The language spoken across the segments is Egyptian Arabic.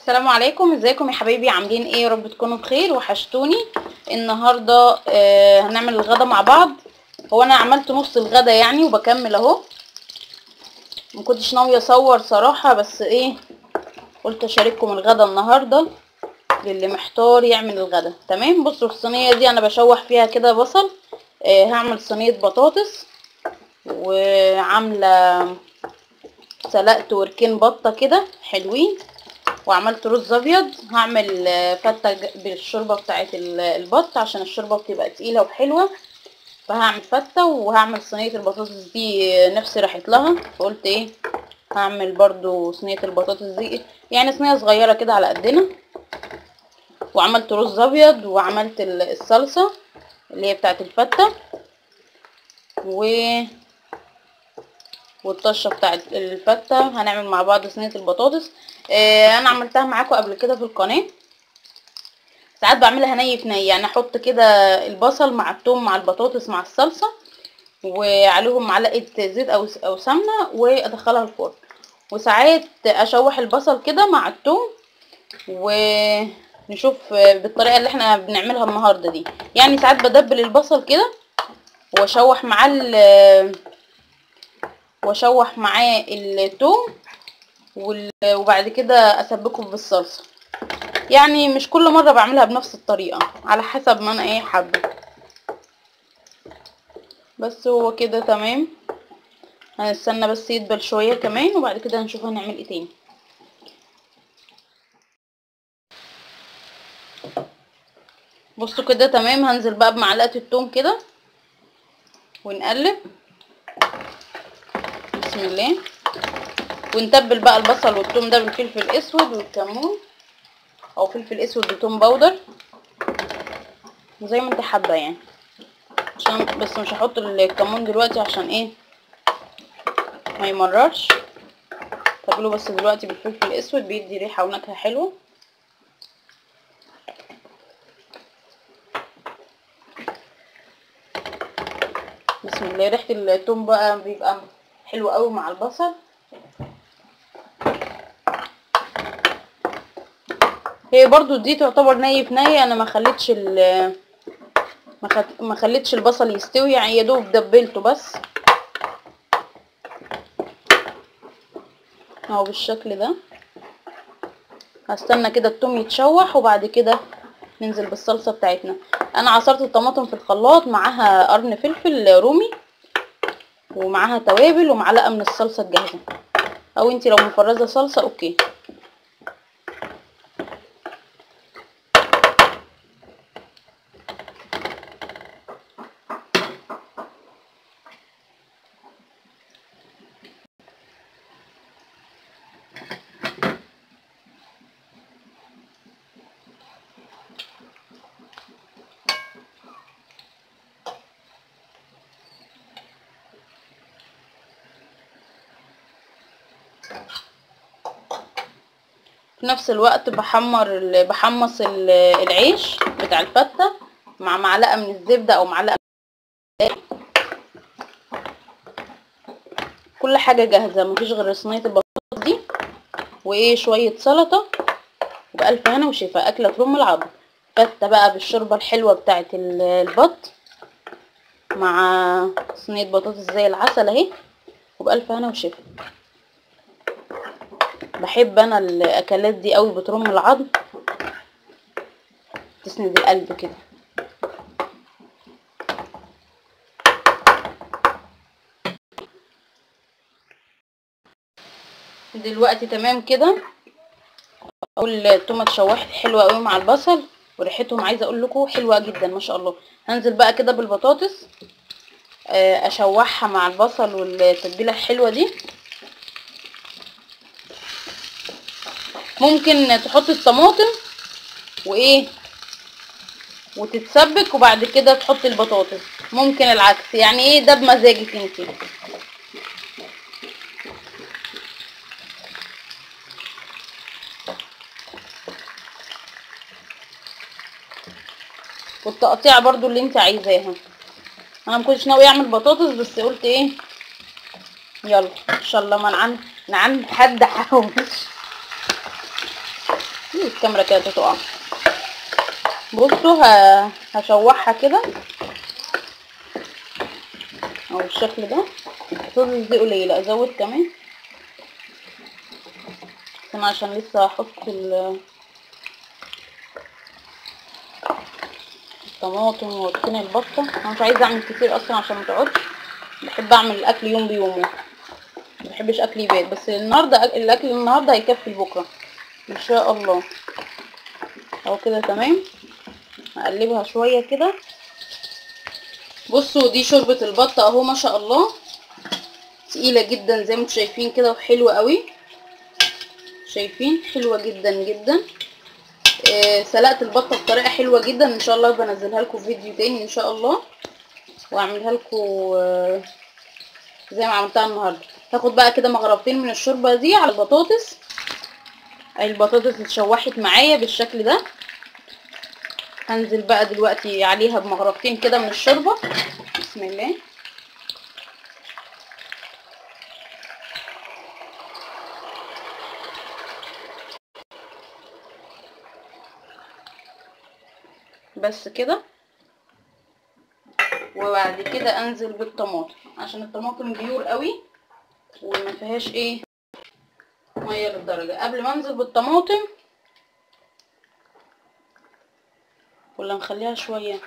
السلام عليكم ازيكم يا حبايبي عاملين ايه يا رب تكونوا بخير وحشتوني النهارده آه هنعمل الغدا مع بعض هو انا عملت نص الغدا يعني وبكمل اهو ما كنتش ناويه اصور صراحه بس ايه قلت اشارككم الغدا النهارده للي محتار يعمل الغدا تمام بصوا الصينيه دي انا بشوح فيها كده بصل آه هعمل صينيه بطاطس وعامله سلقت وركين بطه كده حلوين وعملت رز ابيض هعمل فته بالشوربه بتاعه البط عشان الشوربه بتبقى تقيله وحلوه فهعمل فته وهعمل صينيه البطاطس دي نفسي راحت لها فقلت ايه هعمل برضو صينيه البطاطس دي يعني صينيه صغيره كده على قدنا وعملت رز ابيض وعملت الصلصه اللي هي بتاعه الفته و والطشه بتاعه الفته هنعمل مع بعض صينيه البطاطس آه انا عملتها معاكم قبل كده في القناه ساعات بعملها ني في ني يعني احط كده البصل مع الثوم مع البطاطس مع الصلصه وعليهم معلقه زيت او او سمنه وادخلها الفرن وساعات اشوح البصل كده مع الثوم ونشوف بالطريقه اللي احنا بنعملها النهارده دي يعني ساعات بدبل البصل كده واشوح معاه واشوح معاه الثوم وبعد كده اسبكه بالصلصه يعني مش كل مره بعملها بنفس الطريقه على حسب ما انا ايه حابه بس هو كده تمام هنستنى بس يدبل شويه كمان وبعد كده هنشوف هنعمل ايه تاني بصوا كده تمام هنزل بقى بمعلقه الثوم كده ونقلب بسم الله ونتبل بقى البصل والثوم ده بالفلفل الاسود والكمون او فلفل اسود وثوم باودر زي ما انت حابه يعني عشان بس مش هحط الكمون دلوقتي عشان ايه ما يمررش تبله بس دلوقتي بالفلفل الاسود بيدي ريحه ونكهه حلوه بسم الله ريحه الثوم بقى بيبقى حلو قوي مع البصل هي برضو دي تعتبر ني في ني انا ما خليتش ال ما, خد... ما خليتش البصل يستوي يعني يا دوب دبلته بس اهو بالشكل ده هستنى كده التوم يتشوح وبعد كده ننزل بالصلصه بتاعتنا انا عصرت الطماطم في الخلاط معاها قرن فلفل رومي ومعاها توابل ومعلقه من الصلصه الجاهزه او انتي لو مفرزه صلصه اوكي في نفس الوقت بحمر بحمص العيش بتاع الفته مع معلقه من الزبده او معلقه كل حاجه جاهزه مفيش غير صينيه البطاطس دي وايه شويه سلطه وبالف هنا وشفا اكله ترم العظم فته بقى بالشوربه الحلوه بتاعه البط مع صينيه بطاطس زي العسل اهي وبالف هنا وشفا بحب انا الاكلات دي قوي بترم العظم تسند القلب كده دلوقتي تمام كده اقول التومه اتشوحت حلوه قوي مع البصل وريحتهم عايزه اقول لكم حلوه جدا ما شاء الله هنزل بقى كده بالبطاطس اشوحها مع البصل والتتبيله الحلوه دي ممكن تحط الطماطم وايه وتتسبك وبعد كده تحط البطاطس ممكن العكس يعني ايه ده بمزاجك انت والتقطيع برضو اللي انت عايزاها انا مكنتش ناوي اعمل بطاطس بس قلت ايه يلا ان شاء الله ما نعم نعم حد حوش الكاميرا كده تقع بصوا ه- هشوحها كده او بالشكل ده الصوص دي قليلة ازود كمان انا عشان لسه هحط ال- الطماطم وطحين البطة انا مش عايزة اعمل كتير اصلا عشان ما تقعدش بحب اعمل الاكل يوم بيومه ما بحبش اكل يبات بس النهارده أك- الاكل النهارده هيكفي بكره ان شاء الله اهو كده تمام هقلبها شويه كده بصوا دي شوربه البط اهو ما شاء الله تقيله جدا زي ما انتم شايفين كده وحلوه قوي شايفين حلوه جدا جدا آه سلقت البطه بطريقه حلوه جدا ان شاء الله بنزلها لكم في فيديو تاني ان شاء الله واعملها لكم آه زي ما عملتها النهارده هاخد بقى كده مغرفتين من الشوربه دي على البطاطس البطاطس اتشوحت معايا بالشكل ده هنزل بقى دلوقتي عليها بمغرفتين كده من الشوربه بسم الله بس كده وبعد كده انزل بالطماطم عشان الطماطم بيور قوي وما فيهاش ايه ميه للدرجه قبل ما انزل بالطماطم ولا نخليها شويه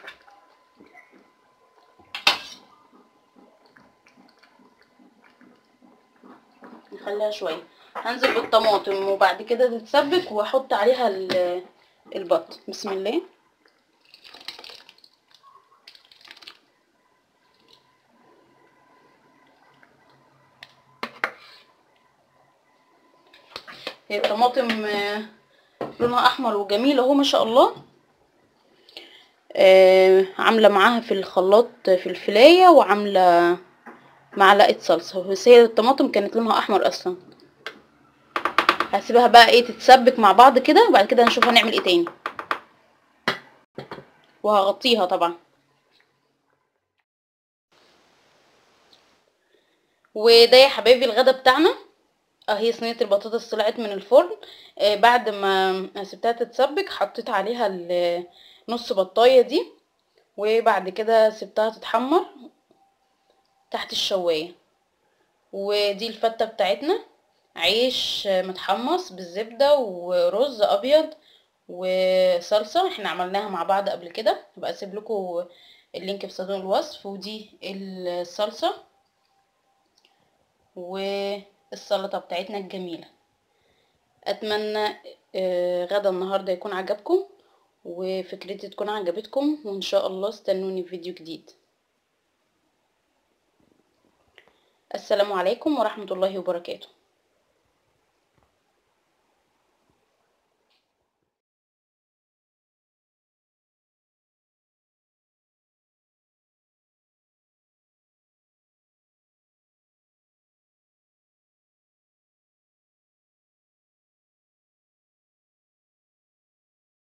نخليها شويه هنزل بالطماطم وبعد كده تتسبك واحط عليها ال- البط بسم الله هي الطماطم آه، لونها احمر وجميل اهو ما شاء الله آه، عامله معاها في الخلاط فلفلايه وعامله معلقه صلصه بس هي الطماطم كانت لونها احمر اصلا هسيبها بقى ايه تتسبك مع بعض كده وبعد كده هنشوف هنعمل ايه تاني وهغطيها طبعا وده يا حبايبي الغدا بتاعنا اهي صينيه البطاطس طلعت من الفرن آه بعد ما سبتها تتسبك حطيت عليها ال- نص بطايه دي وبعد كده سبتها تتحمر تحت الشوايه ودي الفته بتاعتنا عيش متحمص بالزبده ورز ابيض وصلصه احنا عملناها مع بعض قبل كده هبقى اسيب لكم اللينك في صندوق الوصف ودي الصلصه والسلطه بتاعتنا الجميله اتمنى آه، غدا النهارده يكون عجبكم وفكرتي تكون عجبتكم وان شاء الله استنوني في فيديو جديد السلام عليكم ورحمه الله وبركاته